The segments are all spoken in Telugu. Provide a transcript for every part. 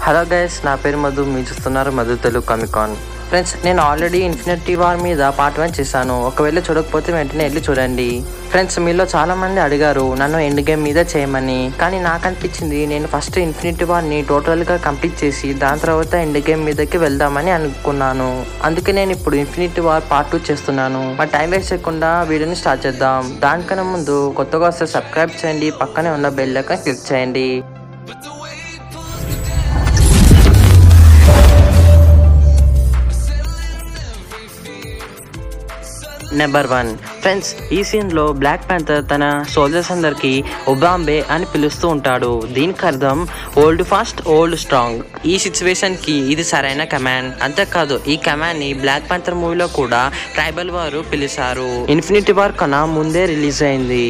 హలో గైస్ నా పేరు మధు మీరు చూస్తున్నారు మధు తెలుగు కామికాన్ ఫ్రెండ్స్ నేను ఆల్రెడీ ఇన్ఫినిటీ వార్ మీద పార్ట్ వన్ చేశాను ఒకవేళ చూడకపోతే వెంటనే వెళ్ళి చూడండి ఫ్రెండ్స్ మీలో చాలా మంది అడిగారు నన్ను ఎండ్ గేమ్ మీద చేయమని కానీ నాకు అనిపించింది నేను ఫస్ట్ ఇన్ఫినిటీ వార్ని టోటల్గా కంప్లీట్ చేసి దాని తర్వాత ఎండ్ గేమ్ మీదకి వెళ్దామని అనుకున్నాను అందుకే నేను ఇప్పుడు ఇన్ఫినిటీ వార్ పార్ట్ టూ చేస్తున్నాను మా టైం వేస్ట్ చేయకుండా వీడియోని స్టార్ట్ చేద్దాం దానికన్నా ముందు కొత్తగా వస్తే సబ్స్క్రైబ్ చేయండి పక్కనే ఉన్న బెల్ ఐకాన్ క్లిక్ చేయండి నెంబర్ వన్ ఫ్రెండ్స్ ఈ సీన్లో బ్లాక్ ప్యాంథర్ తన సోల్జర్స్ అందరికి ఒబాంబే అని పిలుస్తూ ఉంటాడు దీనికి అర్థం ఓల్డ్ ఫాస్ట్ ఓల్డ్ స్ట్రాంగ్ ఈ సిచ్యువేషన్ కి ఇది సరైన కమాండ్ అంతేకాదు ఈ కమాండ్ ని బ్లాక్ ప్యాంథర్ మూవీలో కూడా ట్రైబల్ వారు పిలిచారు ఇన్ఫినిటీ వార్ కన్నా ముందే రిలీజ్ అయింది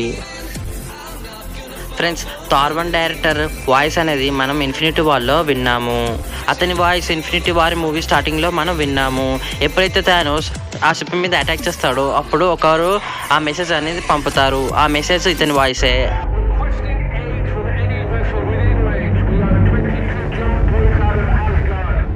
friends Thor one director voice అనేది మనం ఇన్ఫినిటీ వార్లో విన్నాము అతని వాయిస్ ఇన్ఫినిటీ వార్ మూవీ స్టార్టింగ్లో మనం విన్నాము ఎప్పుడైతే తానోస్ ఆ షిప్ మీద అటాక్ చేస్తాడో అప్పుడు ఒకరు ఆ మెసేజ్ అనేది పంపుతారు ఆ మెసేజ్ ఇతని వాయిసే Requesting aid from any vessel within range. We are 22 kilometers out of Asgard.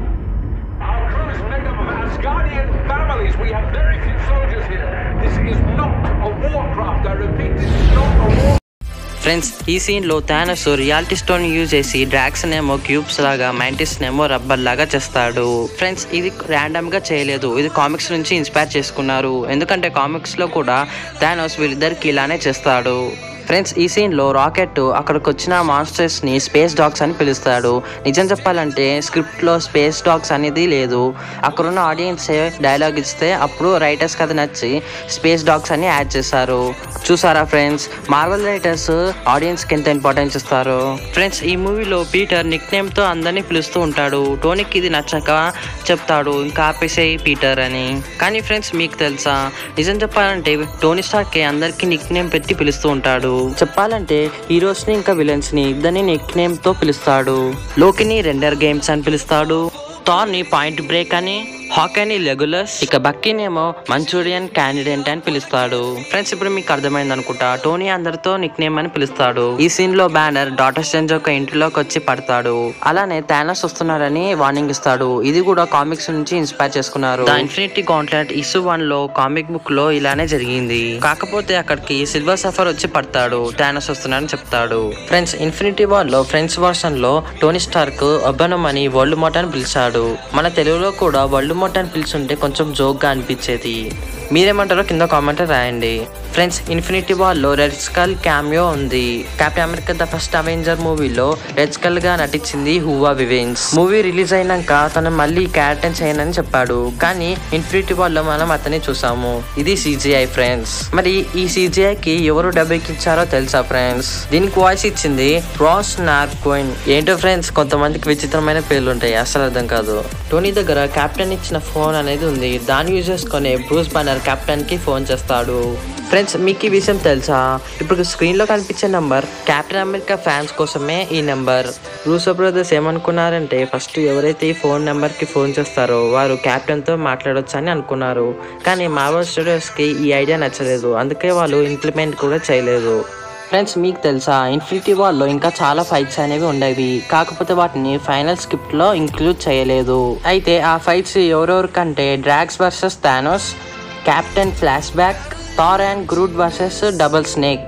Our crew is made up of Asgardian families. We have very few soldiers here. This is not a warcraft. I repeat, this is not a war. Friends ఈ సీన్లో థానస్ రియాలిటీ స్టోన్ యూజ్ చేసి డ్రాగ్స్ నేమో క్యూబ్స్ లాగా మైంటిస్ నేమో రబ్బర్ లాగా చేస్తాడు ఫ్రెండ్స్ ఇది ర్యాండమ్ గా చేయలేదు ఇది కామిక్స్ నుంచి ఇన్స్పైర్ చేసుకున్నారు ఎందుకంటే కామిక్స్ లో కూడా థానోస్ వీళ్ళిద్దరికి ఇలానే చేస్తాడు ఫ్రెండ్స్ ఈ సీన్లో రాకెట్ అక్కడికి వచ్చిన మాన్స్టర్స్ ని స్పేస్ డాగ్స్ అని పిలుస్తాడు నిజం చెప్పాలంటే స్క్రిప్ట్ లో స్పేస్ డాగ్స్ అనేది లేదు అక్కడున్న ఆడియన్స్ డైలాగ్ ఇస్తే అప్పుడు రైటర్స్ కథ నచ్చి స్పేస్ డాగ్స్ అని యాడ్ చేశారు చూసారా ఫ్రెండ్స్ మార్వల్ రైటర్స్ ఆడియన్స్ కి ఎంత ఇంపార్టెన్స్ ఇస్తారు ఫ్రెండ్స్ ఈ మూవీలో పీటర్ నిక్ నేమ్ తో అందరినీ పిలుస్తూ ఉంటాడు టోనీకి ఇది నచ్చక చెప్తాడు ఇంకా ఆపేసేయి పీటర్ అని కానీ ఫ్రెండ్స్ మీకు తెలుసా నిజం చెప్పాలంటే టోనీ స్టార్క్ అందరికి నిక్ నేమ్ పెట్టి పిలుస్తూ ఉంటాడు చెప్పాలంటే హీరోస్ ని ఇంకా విలన్స్ ని ఇద్దరిని నిక్ నేమ్ తో పిలుస్తాడు లోకిని రెండర్ గేమ్స్ అని పిలుస్తాడు థార్ ని పాయింట్ బ్రేక్ అని హాకీని లెగులస్ ఇక బక్కీనేమో మంచూరియన్ క్యాండిడేట్ అని పిలుస్తాడు ఫ్రెండ్స్ ఇప్పుడు మీకు అర్థమైంది అనుకుంటా టోనీ అందరితో నిక్ నేమ్ అని పిలుస్తాడు ఈ సీన్ లో బ్యానర్ డాటర్ స్ట్రేంజ్ ఒక ఇంటిలోకి వచ్చి పడతాడు అలానే థానస్ వస్తున్నారని వార్నింగ్ ఇస్తాడు ఇది కూడా కామిక్స్ నుంచి ఇన్స్పైర్ చేసుకున్నారు the infinity contract issue one లో కామిక్ బుక్ లో ఇలానే జరిగింది కాకపోతే అక్కడికి సిల్వర్ సఫర్ వచ్చి పడతాడు థానస్ వస్తున్నారని చెప్తాడు ఫ్రెండ్స్ ఇన్ఫినిటీ వార్ లో ఫ్రెండ్స్ వర్షన్ లో టోనీ స్టార్క్ అబ్బనం అని వరల్డ్ మోట్ అని పిలిచాడు మన తెలుగులో కూడా వరల్డ్ మోట్ అని పిలుచుంటే కొంచెం జోక్ గా అనిపించేది మీరేమంటారో కింద కామెంట్ రాయండి ఫ్రెండ్స్ ఇన్ఫినిటీ వార్ లో రెడ్ స్కల్ క్యామియో ఉంది Captain America the First Avenger మూవీలో రెడ్ స్కల్ గా నటించింది హూవా వివెన్స్ మూవీ రిలీజ్ అయినాక తను మళ్ళీ క్యారెక్టర్ చేయనని చెప్పాడు కానీ ఇన్ఫినిటీ వార్ లో మనం అతన్ని చూసాము ఇది సిజిఐ ఫ్రెండ్స్ మరి ఈ సిజిఐ కి ఎవరు డబ్బుకి ఇచ్చారో తెలుసా ఫ్రెండ్స్ దీనికి వాయిస్ ఇచ్చింది రాస్ నార్కోయిన్ ఏంటో ఫ్రెండ్స్ కొంతమందికి విచిత్రమైన పేర్లు ఉంటాయి అసలు అర్థం కాదు టోనీ దగ్గర కెప్టెన్ ఇచ్చిన ఫోన్ అనేది ఉంది దాన్ని యూజ్ చేసుకొని బ్రూస్ బన్నర్ కెప్టెన్ కి ఫోన్ చేస్తాడు ఫ్రెండ్స్ మీకు ఈ విషయం తెలుసా ఇప్పుడు స్క్రీన్ లో కనిపించే నంబర్ కెప్టెన్ అమెరికా ఫ్యాన్స్ కోసమే ఈ నెంబర్ రూసో బ్రదర్స్ ఏమనుకున్నారంటే ఫస్ట్ ఎవరైతే ఈ ఫోన్ నెంబర్ కి ఫోన్ చేస్తారో వారు కెప్టెన్ తో మాట్లాడొచ్చు అని అనుకున్నారు కానీ మార్వల్ స్టూడియోస్ కి ఈ ఐడియా నచ్చలేదు అందుకే వాళ్ళు ఇంప్లిమెంట్ కూడా చేయలేదు ఫ్రెండ్స్ మీకు తెలుసా ఇన్ఫినిటీ వార్లో ఇంకా చాలా ఫైట్స్ అనేవి ఉండేవి కాకపోతే వాటిని ఫైనల్ స్క్రిప్ట్ లో ఇంక్లూడ్ చేయలేదు అయితే ఆ ఫైట్స్ ఎవరెవరికంటే Drax versus Thanos captain flashback Thor and Groot versus double snake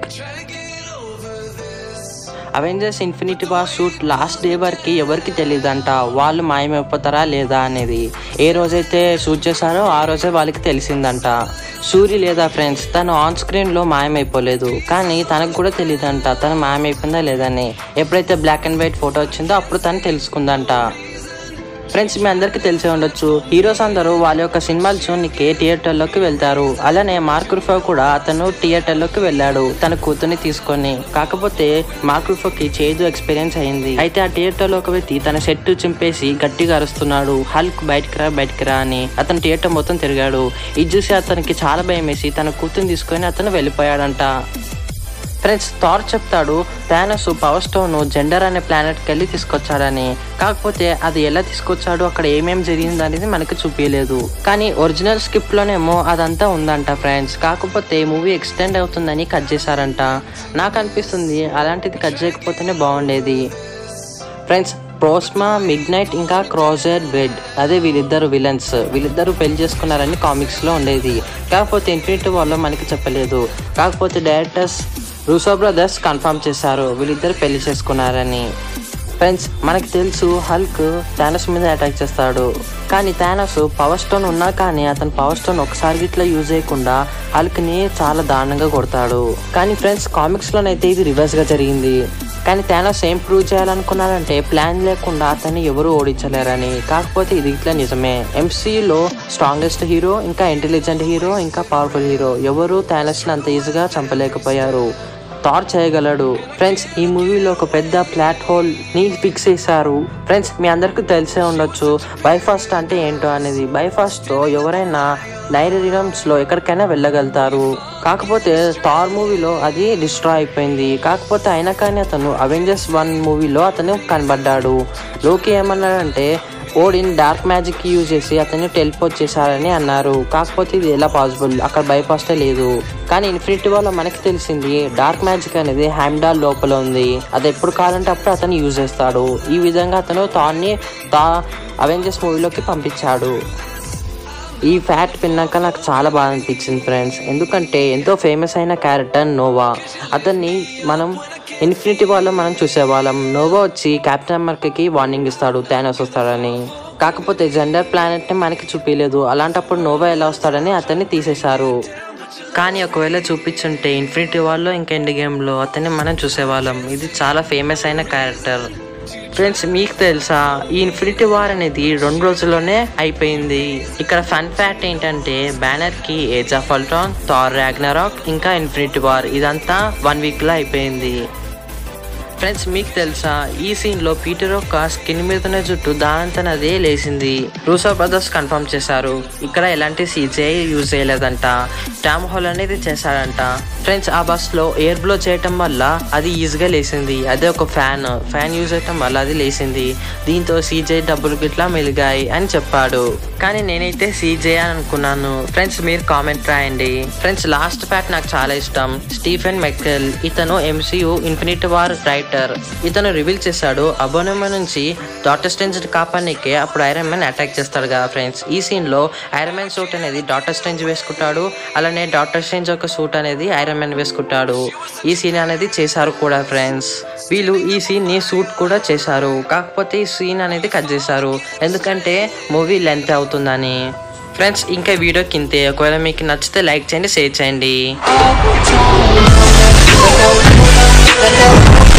Avengers infinity war shoot last day వరకు ఎవరికి తెలియదంట వాళ్ళు మాయమైపోతారా లేదా అనేది ఏ రోజైతే షూట్ చేశారో ఆ రోజే వాళ్ళకి తెలిసిందంట సూరి లేదా ఫ్రెండ్స్ తను ఆన్ స్క్రీన్ లో మాయమైపోలేదు కానీ తనకు కూడా తెలియదంట తను మాయమైపోయిందా లేదని ఎప్పుడైతే బ్లాక్ అండ్ వైట్ ఫోటో వచ్చిందో అప్పుడు తను తెలుసుకుందంట ఫ్రెండ్స్ మీ అందరికీ తెలిసే ఉండొచ్చు హీరోస్ అందరూ వాళ్ళ యొక్క సినిమాలు చూడనికి థియేటర్లోకి వెళ్తారు అలానే మార్క్ రుఫో కూడా అతను థియేటర్లోకి వెళ్ళాడు తన కూతుర్ని తీసుకొని కాకపోతే మార్క్ రుఫోకి చేదు ఎక్స్పీరియన్స్ అయింది అయితే ఆ థియేటర్లోకి వెళ్ళి తన సెట్ చింపేసి గట్టిగా అరుస్తున్నాడు హల్క్ బయటికి రా బయటికి రా అని అతను థియేటర్ మొత్తం తిరిగాడు ఇది చూసి అతనికి చాలా భయం వేసి తన కూతుర్ని తీసుకొని అతను వెళ్ళిపోయాడంట ఫ్రెండ్స్ థార్ చెప్తాడు థానస్ పవర్ స్టోన్ జెండర్ అనే ప్లానెట్కి వెళ్ళి తీసుకొచ్చాడని కాకపోతే అది ఎలా తీసుకొచ్చాడు అక్కడ ఏమేం జరిగింది అనేది మనకి చూపించలేదు కానీ ఒరిజినల్ స్క్రిప్ట్ లోనేమో అదంతా ఉందంట ఫ్రెండ్స్ కాకపోతే మూవీ ఎక్స్టెండ్ అవుతుందని కట్ చేశారంట నాకు అనిపిస్తుంది అలాంటిది కట్ చేయకపోతేనే బాగుండేది ఫ్రెండ్స్ ప్రోస్మా మిడ్ నైట్ ఇంకా క్రాజర్ బెడ్ అదే వీళ్ళిద్దరు విలన్స్ వీళ్ళిద్దరు పెళ్లి చేసుకున్నారని కామిక్స్ లో ఉండేది కాకపోతే ఇన్ఫినిటీ వాళ్ళు మనకి చెప్పలేదు కాకపోతే డైరెక్టర్స్ రూసో బ్రదర్స్ కన్ఫర్మ్ చేశారు వీళ్ళిద్దరు పెళ్లి చేసుకున్నారని ఫ్రెండ్స్ మనకి తెలుసు హల్క్ థానస్ మీద అటాక్ చేస్తాడు కానీ థానస్ పవర్ స్టోన్ ఉన్నా కానీ అతను పవర్ స్టోన్ ఒకసారి ఇట్లా యూజ్ చేయకుండా హల్క్ ని చాలా దారుణంగా కొడతాడు కానీ ఫ్రెండ్స్ కామిక్స్ లోనైతే ఇది రివర్స్ గా జరిగింది కానీ థానస్ ఏం ప్రూవ్ చేయాలనుకున్నాడంటే ప్లాన్ లేకుండా అతన్ని ఎవరు ఓడించలేరని కాకపోతే ఇది ఇట్లా నిజమే ఎంసీలో స్ట్రాంగెస్ట్ హీరో ఇంకా ఇంటెలిజెంట్ హీరో ఇంకా పవర్ఫుల్ హీరో ఎవరు థానస్ ని అంత ఈజీగా చంపలేకపోయారు థార్ చేయగలడు ఫ్రెండ్స్ ఈ మూవీలో ఒక పెద్ద ప్లాట్ హోల్ ని ఫిక్స్ చేశారు ఫ్రెండ్స్ మీ అందరికీ తెలిసే ఉండొచ్చు బైఫాస్ట్ అంటే ఏంటో అనేది బైఫాస్ట్ తో ఎవరైనా లైబ్రరీమ్స్ లో ఎక్కడికైనా వెళ్ళగలుగుతారు కాకపోతే థార్ మూవీలో అది డిస్ట్రాయ్ అయిపోయింది కాకపోతే అయినా కానీ అతను అవెంజర్స్ వన్ మూవీలో అతను కనబడ్డాడు లోకి ఏమన్నాడంటే ఓడిన్ డార్క్ మ్యాజిక్ యూజ్ చేసి అతన్ని టెలిపోర్ట్ చేశారని అన్నారు కాకపోతే ఇది ఎలా పాసిబుల్ అక్కడ బైపాస్టే లేదు కానీ ఇన్ఫినిటీ వల్ల మనకి తెలిసింది డార్క్ మ్యాజిక్ అనేది హ్యామ్డాల్ లోపల ఉంది అది ఎప్పుడు కావాలంటే అప్పుడు అతను యూజ్ చేస్తాడు ఈ విధంగా అతను తాన్ని తా అవెంజర్స్ మూవీలోకి పంపించాడు ఈ ఫ్యాక్ట్ విన్నాక నాకు చాలా బాగా అనిపించింది ఫ్రెండ్స్ ఎందుకంటే ఎంతో ఫేమస్ అయిన క్యారెక్టర్ నోవా అతన్ని మనం ఇన్ఫినిటీ వాళ్ళలో మనం చూసేవాళ్ళం నోవా వచ్చి కెప్టెన్ అమెరికాకి వార్నింగ్ ఇస్తాడు థానోస్ వస్తాడని కాకపోతే జెండర్ ప్లానెట్ ని మనకి చూపించలేదు అలాంటప్పుడు నోవా ఎలా వస్తాడని అతన్ని తీసేశారు కానీ ఒకవేళ చూపించుంటే ఇన్ఫినిటీ వాళ్ళు ఇంకా ఎండ్ గేమ్లో అతన్ని మనం చూసేవాళ్ళం ఇది చాలా ఫేమస్ అయిన క్యారెక్టర్ ఫ్రెండ్స్ మీకు తెలుసా ఈ ఇన్ఫినిటీ వార్ అనేది రెండు రోజుల్లోనే అయిపోయింది ఇక్కడ ఫన్ ఫ్యాక్ట్ ఏంటంటే బ్యానర్ కి age of Ultron Thor Ragnarok ఇంకా ఇన్ఫినిటీ వార్ ఇదంతా వన్ వీక్ లో అయిపోయింది ఫ్రెండ్స్ మీకు తెలుసా ఈ సీన్ లో పీటర్ యొక్క స్కిన్ మీదనే జుట్టు దానంతనదే లేసింది రూసో బ్రదర్స్ కన్ఫర్మ్ చేశారు ఇక్కడ ఎలాంటి సీజే యూజ్ చేయలేదంట టామ్ హాల్ అనేది చేశాడంట ఫ్రెండ్స్ ఆ బస్ లో ఎయిర్ బ్లో చేయటం వల్ల అది ఈజీగా లేసింది అదే ఒక ఫ్యాన్ ఫ్యాన్ యూజ్ చేయటం వల్ల అది లేసింది దీంతో సీజే డబ్బులు గిట్లా మెలిగాయి అని చెప్పాడు కానీ నేనైతే సీజే అని అనుకున్నాను ఫ్రెండ్స్ మీరు కామెంట్ రాయండి ఫ్రెండ్స్ లాస్ట్ ఫ్యాక్ట్ నాకు చాలా ఇష్టం స్టీఫెన్ మెక్కెల్ ఇతను ఎంసీయు ఇన్ఫినిటీ వార్ రైటర్ ఇతను రివీల్ చేశాడు అబోనమ నుంచి డాటర్ స్ట్రేంజ్ కాపానికే అప్పుడు ఐరన్ మ్యాన్ అటాక్ చేస్తాడు కదా ఫ్రెండ్స్ ఈ సీన్ లో ఐరన్ మ్యాన్ సూట్ అనేది డాటర్ స్ట్రేంజ్ వేసుకుంటాడు అలానే డాటర్ స్ట్రేంజ్ యొక్క సూట్ అనేది ఐరన్ మ్యాన్ వేసుకుంటాడు ఈ సీన్ అనేది చేశారు కూడా ఫ్రెండ్స్ వీళ్ళు ఈ సీన్ ని సూట్ కూడా చేశారు కాకపోతే ఈ సీన్ అనేది కట్ చేశారు ఎందుకంటే మూవీ లెంత్ అవుతుందని ఫ్రెండ్స్ ఇంకా వీడియో కింతే ఒకవేళ మీకు నచ్చితే లైక్ చేయండి షేర్ చేయండి Let go, let go.